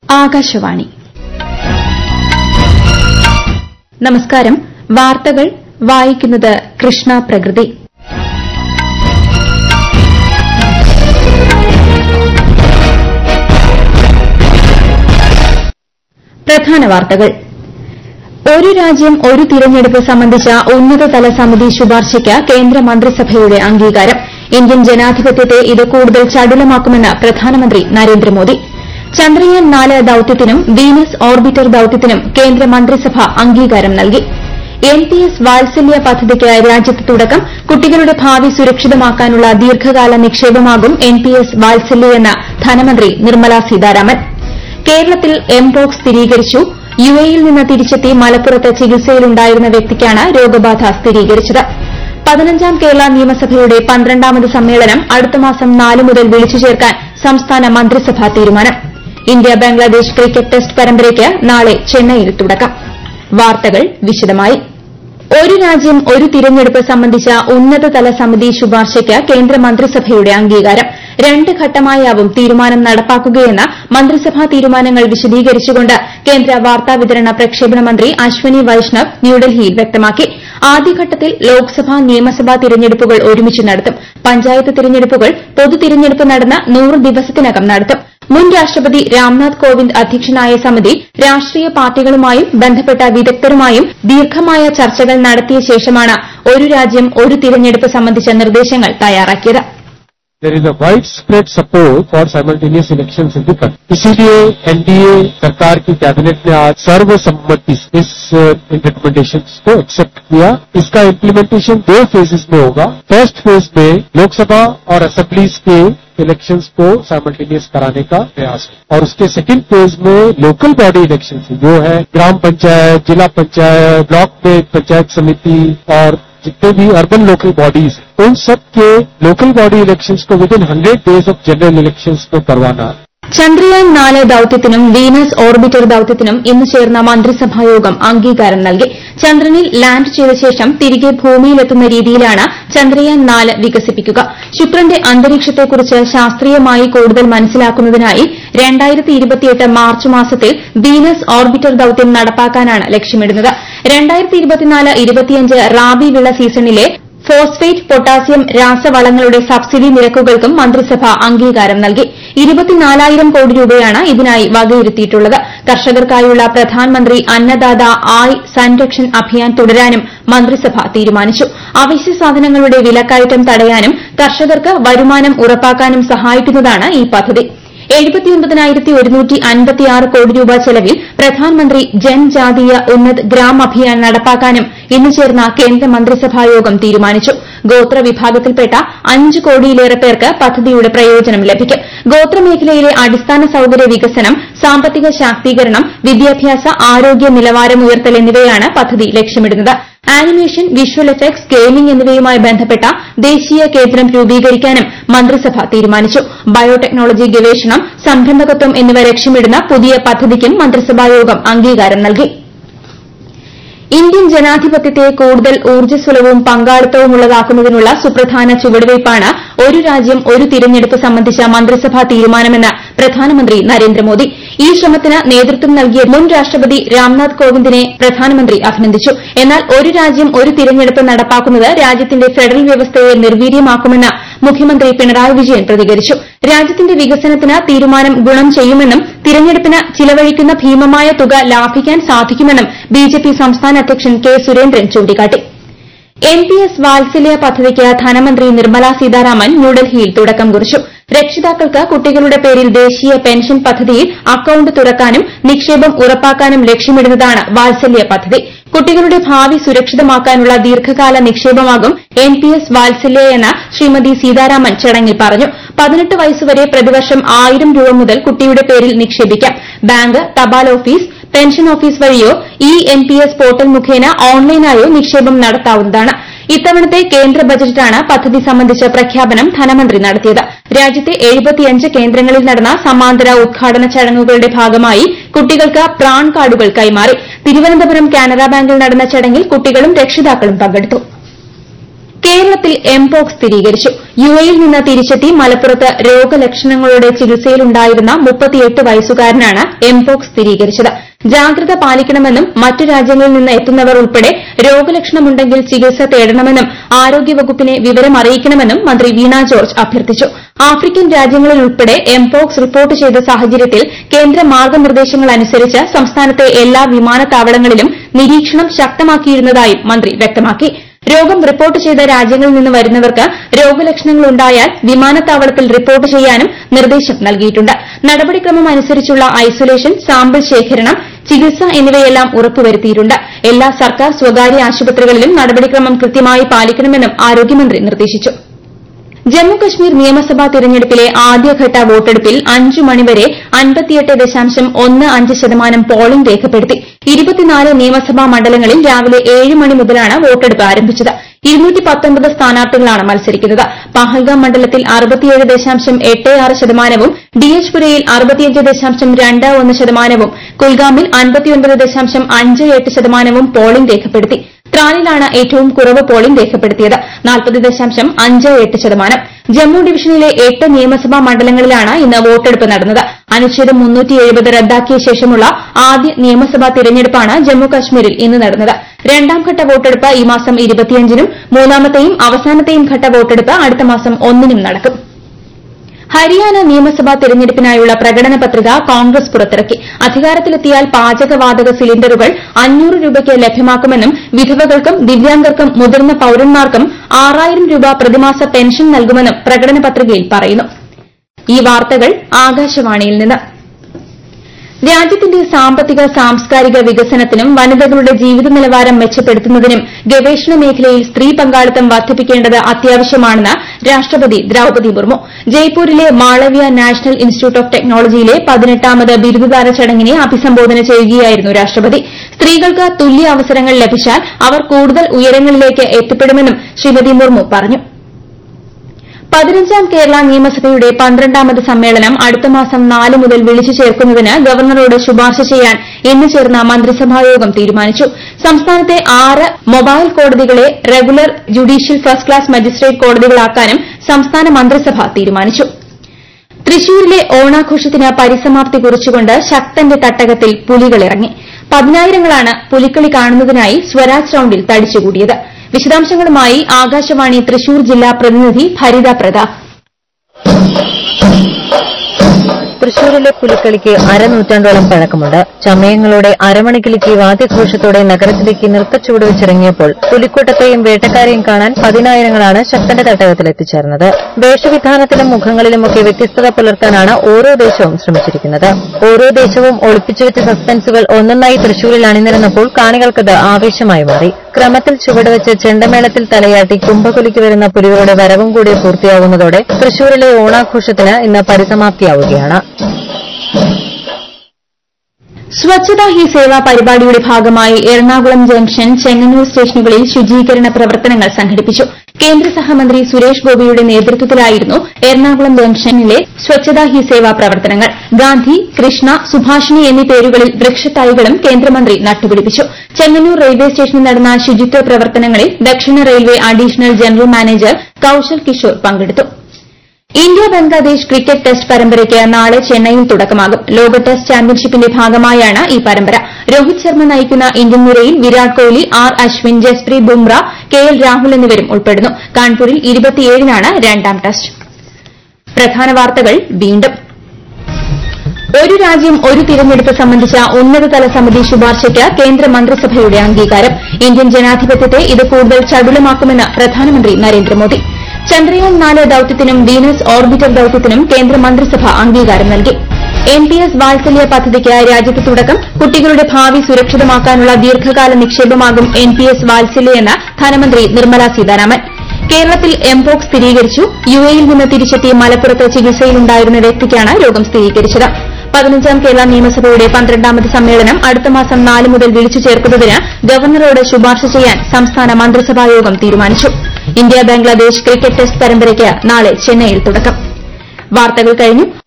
ആകാശവാണി നമസ്കാരം വാർത്തകൾ വായിക്കുന്നത് കൃഷ്ണ പ്രകൃതി പ്രധാന വാർത്തകൾ ഒരു രാജ്യം ഒരു തിരഞ്ഞെടുപ്പ് സംബന്ധിച്ച ഉന്നതതല സമിതി ശുപാർശയ്ക്ക് കേന്ദ്ര മന്ത്രിസഭയുടെ അംഗീകാരം ഇന്ത്യൻ ജനാധിപത്യത്തെ ഇത് കൂടുതൽ ചടുലമാക്കുമെന്ന് പ്രധാനമന്ത്രി നരേന്ദ്രമോദി ചന്ദ്രയാൻ നാല് ദൌത്യത്തിനും വീനസ് ഓർബിറ്റർ ദൌത്യത്തിനും കേന്ദ്ര മന്ത്രിസഭ അംഗീകാരം നൽകി എൻ പി എസ് വാത്സല്യ പദ്ധതിക്ക് രാജ്യത്ത് തുടക്കം കുട്ടികളുടെ ഭാവി സുരക്ഷിതമാക്കാനുള്ള ദീർഘകാല നിക്ഷേപമാകും എൻ പി എസ് വാത്സല്യയെന്ന് ധനമന്ത്രി നിർമ്മല സീതാരാമൻ കേരളത്തിൽ എംപോക്സ് സ്ഥിരീകരിച്ചു യു എയിൽ നിന്ന് തിരിച്ചെത്തി മലപ്പുറത്ത് ചികിത്സയിലുണ്ടായിരുന്ന വ്യക്തിക്കാണ് രോഗബാധ സ്ഥിരീകരിച്ചത് പതിനഞ്ചാം കേരള നിയമസഭയുടെ പന്ത്രണ്ടാമത് സമ്മേളനം അടുത്ത മാസം നാല് മുതൽ വിളിച്ചു ചേർക്കാൻ സംസ്ഥാന മന്ത്രിസഭാ തീരുമാനം ഇന്ത്യ ബംഗ്ലാദേശ് ക്രിക്കറ്റ് ടെസ്റ്റ് പരമ്പരയ്ക്ക് നാളെ ചെന്നൈയിൽ തുടക്കം വാർത്തകൾ വിശദമായി ഒരു രാജ്യം ഒരു തിരഞ്ഞെടുപ്പ് സംബന്ധിച്ച ഉന്നതതല സമിതി ശുപാർശയ്ക്ക് കേന്ദ്ര മന്ത്രിസഭയുടെ അംഗീകാരം രണ്ട് ഘട്ടമായാവും തീരുമാനം നടപ്പാക്കുകയെന്ന് മന്ത്രിസഭാ തീരുമാനങ്ങൾ വിശദീകരിച്ചുകൊണ്ട് കേന്ദ്ര വാർത്താവിതരണ പ്രക്ഷേപണ മന്ത്രി അശ്വനി വൈഷ്ണവ് ന്യൂഡൽഹിയിൽ വ്യക്തമാക്കി ആദ്യഘട്ടത്തിൽ ലോക്സഭാ നിയമസഭാ തിരഞ്ഞെടുപ്പുകൾ ഒരുമിച്ച് നടത്തും പഞ്ചായത്ത് തിരഞ്ഞെടുപ്പുകൾ പൊതു തിരഞ്ഞെടുപ്പ് നടന്ന് നൂറ് ദിവസത്തിനകം നടത്തും മുൻ രാഷ്ട്രപതി രാംനാഥ് കോവിന്ദ് അധ്യക്ഷനായ സമിതി രാഷ്ട്രീയ പാർട്ടികളുമായും ബന്ധപ്പെട്ട വിദഗ്ധരുമായും ദീർഘമായ ചർച്ചകൾ നടത്തിയ ശേഷമാണ് ഒരു രാജ്യം ഒരു തിരഞ്ഞെടുപ്പ് സംബന്ധിച്ച നിർദ്ദേശങ്ങൾ തയ്യാറാക്കിയത് There is a widespread support for simultaneous elections in the country. इसीलिए एनडीए सरकार की कैबिनेट ने आज सर्वसम्मति से इस रिकमेंडेशन को एक्सेप्ट किया इसका इम्प्लीमेंटेशन दो फेजेस में होगा फर्स्ट फेज में लोकसभा और असेंबलीज के इलेक्शंस को साइमल्टेनियस कराने का प्रयास है और उसके सेकंड फेज में लोकल बॉडी इलेक्शन जो है ग्राम पंचायत जिला पंचायत ब्लॉक में पंचायत समिति और जितने भी अर्बन लोकल बॉडीज हैं उन सब के लोकल बॉडी इलेक्शंस को within hundred days of general elections को करवाना ചന്ദ്രയാൻ നാല് ദൌത്യത്തിനും വീനസ് ഓർബിറ്റർ ദൌത്യത്തിനും ഇന്ന് ചേർന്ന മന്ത്രിസഭായോഗം അംഗീകാരം നൽകി ചന്ദ്രനിൽ ലാൻഡ് ചെയ്ത ശേഷം തിരികെ ഭൂമിയിലെത്തുന്ന രീതിയിലാണ് ചന്ദ്രയാൻ നാല് വികസിപ്പിക്കുക ശുക്രന്റെ അന്തരീക്ഷത്തെക്കുറിച്ച് ശാസ്ത്രീയമായി കൂടുതൽ മനസ്സിലാക്കുന്നതിനായി മാർച്ച് മാസത്തിൽ വീനസ് ഓർബിറ്റർ ദൌത്യം നടപ്പാക്കാനാണ് ലക്ഷ്യമിടുന്നത് റാബി വിള സീസണിലെ ഫോസ്ഫേറ്റ് പൊട്ടാസ്യം രാസവളങ്ങളുടെ സബ്സിഡി നിരക്കുകൾക്കും മന്ത്രിസഭ അംഗീകാരം നൽകി ഇരുപത്തിനാലായിരം കോടി രൂപയാണ് ഇതിനായി വകയിരുത്തിയിട്ടുള്ളത് കർഷകർക്കായുള്ള പ്രധാൻമന്ത്രി അന്നദാത ആയ് സൻരക്ഷൺ അഭിയാൻ തുടരാനും മന്ത്രിസഭ തീരുമാനിച്ചു അവശ്യ സാധനങ്ങളുടെ വിലക്കയറ്റം തടയാനും കർഷകർക്ക് വരുമാനം ഉറപ്പാക്കാനും സഹായിക്കുന്നതാണ് ഈ പദ്ധതി കോടി രൂപ ചെലവിൽ പ്രധാൻമന്ത്രി ജൻജാതീയ ഉന്നത് ഗ്രാം അഭിയാൻ നടപ്പാക്കാനും ഇന്ന് ചേർന്ന കേന്ദ്ര മന്ത്രിസഭായോഗം തീരുമാനിച്ചു ഗോത്ര വിഭാഗത്തിൽപ്പെട്ട അഞ്ച് കോടിയിലേറെ പേർക്ക് പദ്ധതിയുടെ പ്രയോജനം ലഭിക്കും ഗോത്രമേഖലയിലെ അടിസ്ഥാന സൌകര്യ വികസനം സാമ്പത്തിക ശാക്തീകരണം വിദ്യാഭ്യാസ ആരോഗ്യ നിലവാരം ഉയർത്തൽ എന്നിവയാണ് പദ്ധതി ലക്ഷ്യമിടുന്നത് ആനിമേഷൻ വിഷ്വൽ എഫക്ട്സ് ഗെയിമിംഗ് എന്നിവയുമായി ബന്ധപ്പെട്ട ദേശീയ കേന്ദ്രം രൂപീകരിക്കാനും മന്ത്രിസഭ തീരുമാനിച്ചു ബയോടെക്നോളജി ഗവേഷണം സംരംഭകത്വം എന്നിവ ലക്ഷ്യമിടുന്ന പുതിയ പദ്ധതിക്കും മന്ത്രിസഭായോഗം അംഗീകാരം നൽകി ഇന്ത്യൻ ജനാധിപത്യത്തെ കൂടുതൽ ഊർജ്ജസ്വലവും പങ്കാളിത്തവുമുള്ളതാക്കുന്നതിനുള്ള സുപ്രധാന ചുവടുവയ്പ്പാണ് ഒരു രാജ്യം ഒരു തിരഞ്ഞെടുപ്പ് സംബന്ധിച്ച മന്ത്രിസഭാ തീരുമാനമെന്ന് പ്രധാനമന്ത്രി നരേന്ദ്രമോദി ഈ ശ്രമത്തിന് നേതൃത്വം നൽകിയ മുൻ രാഷ്ട്രപതി രാംനാഥ് കോവിന്ദിനെ പ്രധാനമന്ത്രി അഭിനന്ദിച്ചു എന്നാൽ ഒരു രാജ്യം ഒരു തിരഞ്ഞെടുപ്പ് നടപ്പാക്കുന്നത് രാജ്യത്തിന്റെ ഫെഡറൽ വ്യവസ്ഥയെ നിർവീര്യമാക്കുമെന്ന് മുഖ്യമന്ത്രി പിണറായി വിജയൻ പ്രതികരിച്ചു രാജ്യത്തിന്റെ വികസനത്തിന് തീരുമാനം ഗുണം ചെയ്യുമെന്നും തിരഞ്ഞെടുപ്പിന് ചിലവഴിക്കുന്ന ഭീമമായ തുക ലാഭിക്കാൻ സാധിക്കുമെന്നും ബിജെപി സംസ്ഥാന അധ്യക്ഷൻ കെ സുരേന്ദ്രൻ ചൂണ്ടിക്കാട്ടി എൻ പി എസ് വാത്സല്യ പദ്ധതിക്ക് ധനമന്ത്രി നിർമ്മല സീതാരാമൻ ന്യൂഡൽഹിയിൽ തുടക്കം കുറിച്ചു രക്ഷിതാക്കൾക്ക് കുട്ടികളുടെ പേരിൽ ദേശീയ പെൻഷൻ പദ്ധതിയിൽ അക്കൌണ്ട് തുറക്കാനും നിക്ഷേപം ഉറപ്പാക്കാനും ലക്ഷ്യമിടുന്നതാണ് വാത്സല്യ പദ്ധതി കുട്ടികളുടെ ഭാവി സുരക്ഷിതമാക്കാനുള്ള ദീർഘകാല നിക്ഷേപമാകും എൻ പി എസ് വാത്സല്യ എന്ന് ശ്രീമതി സീതാരാമൻ ചടങ്ങിൽ പറഞ്ഞു പതിനെട്ട് വയസ്സുവരെ പ്രതിവർഷം ആയിരം രൂപ മുതൽ കുട്ടിയുടെ പേരിൽ നിക്ഷേപിക്കാം ബാങ്ക് തപാൽ ഓഫീസ് പെൻഷൻ ഓഫീസ് വഴിയോ E N P S portal മുഖേന ഓൺലൈനായോ നിക്ഷേപം നടത്താവുന്നതാണ് ഇത്തവണത്തെ കേന്ദ്ര ബജറ്റാണ് പദ്ധതി സംബന്ധിച്ച പ്രഖ്യാപനം ധനമന്ത്രി നടത്തിയത് രാജ്യത്തെ കേന്ദ്രങ്ങളിൽ നടന്ന സമാന്തര ഉദ്ഘാടന ചടങ്ങുകളുടെ ഭാഗമായി കുട്ടികൾക്ക് പ്രാൺ കാർഡുകൾ കൈമാറി തിരുവനന്തപുരം കാനറ ബാങ്കിൽ നടന്ന ചടങ്ങിൽ കുട്ടികളും രക്ഷിതാക്കളും പങ്കെടുത്തു കേരളത്തിൽ എംപോക്സ് സ്ഥിരീകരിച്ചു യുഎയിൽ നിന്ന് തിരിച്ചെത്തി മലപ്പുറത്ത് രോഗലക്ഷണങ്ങളോടെ ചികിത്സയിലുണ്ടായിരുന്ന മുപ്പത്തിയെട്ട് വയസ്സുകാരനാണ് എംപോക്സ് സ്ഥിരീകരിച്ചത് ജാഗ്രത പാലിക്കണമെന്നും മറ്റു രാജ്യങ്ങളിൽ നിന്ന് എത്തുന്നവർ ഉൾപ്പെടെ രോഗലക്ഷണമുണ്ടെങ്കിൽ ചികിത്സ തേടണമെന്നും ആരോഗ്യവകുപ്പിനെ വിവരം അറിയിക്കണമെന്നും മന്ത്രി വീണ ജോർജ് അഭ്യർത്ഥിച്ചു ആഫ്രിക്കൻ രാജ്യങ്ങളിൽ ഉൾപ്പെടെ എംപോക്സ് റിപ്പോർട്ട് ചെയ്ത സാഹചര്യത്തിൽ കേന്ദ്ര മാർഗ്ഗനിർദ്ദേശങ്ങൾ അനുസരിച്ച് സംസ്ഥാനത്തെ എല്ലാ വിമാനത്താവളങ്ങളിലും നിരീക്ഷണം ശക്തമാക്കിയിരുന്നതായും മന്ത്രി വ്യക്തമാക്കി രോഗം റിപ്പോർട്ട് ചെയ്ത രാജ്യങ്ങളിൽ നിന്ന് വരുന്നവർക്ക് രോഗലക്ഷണങ്ങൾ ഉണ്ടായാൽ വിമാനത്താവളത്തിൽ റിപ്പോർട്ട് ചെയ്യാനും നിർദ്ദേശം നൽകിയിട്ടുണ്ട് നടപടിക്രമം അനുസരിച്ചുള്ള ഐസൊലേഷൻ സാമ്പിൾ ശേഖരണം ചികിത്സ എന്നിവയെല്ലാം ഉറപ്പുവരുത്തിയിട്ടുണ്ട് എല്ലാ സർക്കാർ സ്വകാര്യ ആശുപത്രികളിലും നടപടിക്രമം കൃത്യമായി പാലിക്കണമെന്നും ആരോഗ്യമന്ത്രി നിർദ്ദേശിച്ചു ജമ്മുകശ്മീർ നിയമസഭാ തെരഞ്ഞെടുപ്പിലെ ആദ്യഘട്ട വോട്ടെടുപ്പിൽ അഞ്ചു മണിവരെ അൻപത്തിയെട്ട് ദശാംശം ഒന്ന് അഞ്ച് ശതമാനം പോളിംഗ് രേഖപ്പെടുത്തി ഇരുപത്തിനാല് നിയമസഭാ മണ്ഡലങ്ങളിൽ രാവിലെ ഏഴ് മണി മുതലാണ് വോട്ടെടുപ്പ് ആരംഭിച്ചത് സ്ഥാനാർത്ഥികളാണ് മത്സരിക്കുന്നത് പഹൽഗാം മണ്ഡലത്തിൽ അറുപത്തിയേഴ് ദശാംശം എട്ട് ആറ് ശതമാനവും ഡിഎച്ച്പുരയിൽ അറുപത്തിയഞ്ച് ദശാംശം രണ്ട് ഒന്ന് ശതമാനവും കുൽഗാമിൽ അൻപത്തിയൊൻപത് ദശാംശം അഞ്ച് എട്ട് ശതമാനവും പോളിംഗ് രേഖപ്പെടുത്തി ത്രാലിലാണ് ഏറ്റവും കുറവ് പോളിംഗ് രേഖപ്പെടുത്തിയത് നാൽപ്പത് ദശാംശം അഞ്ച് എട്ട് ശതമാനം ജമ്മു ഡിവിഷനിലെ എട്ട് നിയമസഭാ മണ്ഡലങ്ങളിലാണ് ഇന്ന് വോട്ടെടുപ്പ് നടന്നത് അനുച്ഛേദം റദ്ദാക്കിയ ശേഷമുള്ള ആദ്യ നിയമസഭാ തിരഞ്ഞെടുപ്പാണ് ജമ്മു കശ്മീരിൽ ഇന്ന് നടന്നത് രണ്ടാംഘട്ട വോട്ടെടുപ്പ് ഈ മാസം ഇരുപത്തിയഞ്ചിനും മൂന്നാമത്തെയും അവസാനത്തെയും ഘട്ട വോട്ടെടുപ്പ് അടുത്ത മാസം ഒന്നിനും നടക്കും ഹരിയാന നിയമസഭാ തെരഞ്ഞെടുപ്പിനായുള്ള പ്രകടന പത്രിക കോൺഗ്രസ് പുറത്തിറക്കി അധികാരത്തിലെത്തിയാൽ പാചകവാതക സിലിണ്ടറുകൾ അഞ്ഞൂറ് രൂപയ്ക്ക് ലഭ്യമാക്കുമെന്നും വിധവകൾക്കും ദിവ്യാംഗർക്കും മുതിർന്ന പൌരന്മാർക്കും ആറായിരം രൂപ പ്രതിമാസ പെൻഷൻ നൽകുമെന്നും പ്രകടന പത്രികയിൽ പറയുന്നു ഈ വാർത്തകൾ ആകാശവാണിയിൽ നിന്ന് രാജ്യത്തിന്റെ സാമ്പത്തിക സാംസ്കാരിക വികസനത്തിനും വനിതകളുടെ ജീവിത നിലവാരം മെച്ചപ്പെടുത്തുന്നതിനും ഗവേഷണ മേഖലയിൽ സ്ത്രീ പങ്കാളിത്തം വർദ്ധിപ്പിക്കേണ്ടത് അത്യാവശ്യമാണെന്ന് രാഷ്ട്രപതി ദ്രൌപദി മുർമു ജയ്പൂരിലെ മാളവ്യ നാഷണൽ ഇൻസ്റ്റിറ്റ്യൂട്ട് ഓഫ് ടെക്നോളജിയിലെ പതിനെട്ടാമത് ബിരുദദാന ചടങ്ങിനെ അഭിസംബോധന ചെയ്യുകയായിരുന്നു രാഷ്ട്രപതി സ്ത്രീകൾക്ക് തുല്യ അവസരങ്ങൾ ലഭിച്ചാൽ അവർ കൂടുതൽ ഉയരങ്ങളിലേക്ക് എത്തിപ്പെടുമെന്നും ശ്രീമതി മുർമു പറഞ്ഞു പതിനഞ്ചാം കേരള നിയമസഭയുടെ പന്ത്രണ്ടാമത് സമ്മേളനം അടുത്ത മാസം നാല് മുതൽ വിളിച്ചു ചേർക്കുന്നതിന് ഗവർണറോട് ശുപാർശ ചെയ്യാൻ ഇന്ന് ചേർന്ന മന്ത്രിസഭായോഗം തീരുമാനിച്ചു സംസ്ഥാനത്തെ ആറ് മൊബൈൽ കോടതികളെ regular judicial first class magistrate കോടതികളാക്കാനും സംസ്ഥാന മന്ത്രിസഭ തീരുമാനിച്ചു തൃശൂരിലെ ഓണാഘോഷത്തിന് പരിസമാപ്തി കുറിച്ചുകൊണ്ട് ശക്തന്റെ തട്ടകത്തിൽ പുലികളിറങ്ങി പതിനായിരങ്ങളാണ് പുലിക്കളി കാണുന്നതിനായി സ്വരാജ് റൌണ്ടിൽ തടിച്ചുകൂടിയത് വിശദാംശങ്ങളുമായി ആകാശവാണി തൃശൂർ ജില്ലാ പ്രതിനിധി ഭരിത പ്രതാപ് തൃശൂരിലെ പുലിക്കളിക്ക് അരനൂറ്റാണ്ടോളം പഴക്കമുണ്ട് ചമയങ്ങളോടെ അരമണിക്കിലേക്ക് വാദ്യഘോഷത്തോടെ നഗരത്തിലേക്ക് നൃത്തച്ചുവട് വെച്ചിറങ്ങിയപ്പോൾ പുലിക്കൂട്ടത്തെയും വേട്ടക്കാരെയും കാണാൻ പതിനായിരങ്ങളാണ് ശക്തന്റെ തട്ടകത്തിൽ എത്തിച്ചേർന്നത് വേഷവിധാനത്തിലും മുഖങ്ങളിലുമൊക്കെ വ്യത്യസ്തത പുലർത്താനാണ് ഓരോ ദേശവും ശ്രമിച്ചിരിക്കുന്നത് ഓരോ ദേശവും ഒളിപ്പിച്ചുവെച്ച സസ്പെൻസുകൾ ഒന്നൊന്നായി തൃശൂരിൽ അണിനിരന്നപ്പോൾ കാണികൾക്കത് ആവേശമായി മാറി ക്രമത്തിൽ ചുവടുവെച്ച് ചെണ്ടമേളത്തിൽ തലയാട്ടി കുംഭകുലിക്ക് വരുന്ന പുലികളുടെ വരവും കൂടി പൂർത്തിയാകുന്നതോടെ തൃശൂരിലെ ഓണാഘോഷത്തിന് ഇന്ന് പരിസമാപ്തിയാവുകയാണ് സ്വച്ഛതാ ഹി സേവ പരിപാടിയുടെ ഭാഗമായി എറണാകുളം ജംഗ്ഷൻ ചെങ്ങന്നൂർ സ്റ്റേഷനുകളിൽ ശുചീകരണ പ്രവർത്തനങ്ങൾ സംഘടിപ്പിച്ചു കേന്ദ്ര സഹമന്ത്രി സുരേഷ് ഗോപിയുടെ നേതൃത്വത്തിലായിരുന്നു എറണാകുളം ജംഗ്ഷനിലെ സ്വച്ഛതാ ഹി സേവ പ്രവർത്തനങ്ങൾ ഗാന്ധി കൃഷ്ണ സുഭാഷിണി എന്നീ പേരുകളിൽ വൃക്ഷത്തൈകളും കേന്ദ്രമന്ത്രി നട്ടുപിടിപ്പിച്ചു ചെങ്ങന്നൂർ റെയിൽവേ സ്റ്റേഷനിൽ നടന്ന ശുചിത്വ പ്രവർത്തനങ്ങളിൽ ദക്ഷിണ railway additional general manager Kaushal Kishore പങ്കെടുത്തു ഇന്ത്യ ബംഗ്ലാദേശ് ക്രിക്കറ്റ് ടെസ്റ്റ് പരമ്പരയ്ക്ക് നാളെ ചെന്നൈയിൽ തുടക്കമാകും ലോക ടെസ്റ്റ് ചാമ്പ്യൻഷിപ്പിന്റെ ഭാഗമായാണ് ഈ പരമ്പര രോഹിത് ശർമ്മ നയിക്കുന്ന ഇന്ത്യൻ നിരയിൽ Virat Kohli R Ashwin Jasprit Bumrah K L Rahul എന്നിവരും ഉൾപ്പെടുന്നു കാൺപൂരിൽ ഇരുപത്തിയേഴിനാണ് രണ്ടാം ടെസ്റ്റ് പ്രധാന വാർത്തകൾ വീണ്ടും ഒരു രാജ്യം ഒരു തിരഞ്ഞെടുപ്പ് സംബന്ധിച്ച ഉന്നതതല സമിതി ശുപാർശയ്ക്ക് കേന്ദ്ര മന്ത്രിസഭയുടെ അംഗീകാരം ഇന്ത്യൻ ജനാധിപത്യത്തെ ഇത് കൂടുതൽ ചടുലമാക്കുമെന്ന് പ്രധാനമന്ത്രി നരേന്ദ്രമോദി ചന്ദ്രയാൻ നാല് ദൌത്യത്തിനും വീനസ് ഓർബിറ്റർ ദൌത്യത്തിനും കേന്ദ്ര മന്ത്രിസഭ അംഗീകാരം നൽകി എൻ പി എസ് വാത്സല്യ പദ്ധതിക്ക് രാജ്യത്ത് തുടക്കം കുട്ടികളുടെ ഭാവി സുരക്ഷിതമാക്കാനുള്ള ദീർഘകാല നിക്ഷേപമാകും എൻ പി എസ് വാത്സല്യ എന്ന് ധനമന്ത്രി നിർമ്മല സീതാരാമൻ കേരളത്തിൽ എംപോക്സ് സ്ഥിരീകരിച്ചു യുഎയിൽ നിന്ന് തിരിച്ചെത്തി മലപ്പുറത്ത് ചികിത്സയിലുണ്ടായിരുന്ന വ്യക്തിക്കാണ് രോഗം സ്ഥിരീകരിച്ചത് പതിനഞ്ചാം കേരള നിയമസഭയുടെ പന്ത്രണ്ടാമത് സമ്മേളനം അടുത്ത മാസം നാല് മുതൽ വിളിച്ചു ചേർക്കുന്നതിന് ഗവർണറോട് ശുപാർശ ചെയ്യാൻ സംസ്ഥാന മന്ത്രിസഭായോഗം തീരുമാനിച്ചു ഇന്ത്യ ബംഗ്ലാദേശ് ക്രിക്കറ്റ് ടെസ്റ്റ് പരമ്പരയ്ക്ക് നാളെ ചെന്നൈയിൽ തുടക്കം വാർത്തകൾ കഴിഞ്ഞു